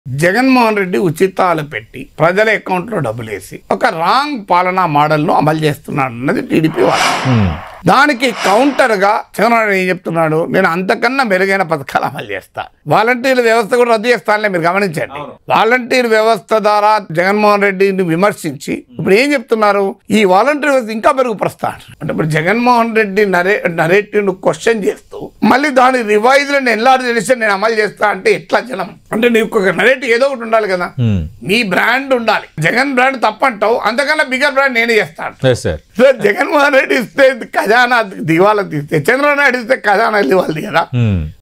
జగన్మోహన్ రెడ్డి ఉచితాలు పెట్టి ప్రజల అకౌంట్లో డబ్బులు వేసి ఒక రాంగ్ పాలనా మోడల్ను అమలు చేస్తున్నాడు అన్నది టీడీపీ వాళ్ళు ఉమ్. దానికి కౌంటర్ గా చంద్రబాబు నాయుడు ఏం చెప్తున్నాడు నేను అంతకన్నా మెరుగైన పథకాలు అమలు చేస్తా వాలంటీర్ వ్యవస్థ కూడా రద్దు చేస్తానులే మీరు గమనించండి వాలంటీర్ వ్యవస్థ ద్వారా జగన్మోహన్ రెడ్డిని విమర్శించి ఇప్పుడు ఏం చెప్తున్నారు ఈ వాలంటీర్ వ్యవస్థ ఇంకా మెరుగుపరుస్తాడు అంటే ఇప్పుడు జగన్మోహన్ రెడ్డి నరే నరేటివ్ ను క్వశ్చన్ చేస్తూ మళ్ళీ దాని రివైజ్ ఎన్లార్జ్ ఎడిషన్ నేను అమలు చేస్తా అంటే ఎట్లా జనం అంటే నీకు ఒక నరేటివ్ ఏదో ఒకటి ఉండాలి కదా ఉమ్. నీ బ్రాండ్ ఉండాలి జగన్ బ్రాండ్ తప్పంటావు అంతకన్నా బిగ్గర్ బ్రాండ్ నేనే చేస్తాను yes sir sir Jaganmohan Reddy ఇస్తే ఖజానా దివాలా తీస్తే చంద్రబాబు నాయుడు ఇస్తే ఖజానా దివాలా కదా ఉమ్.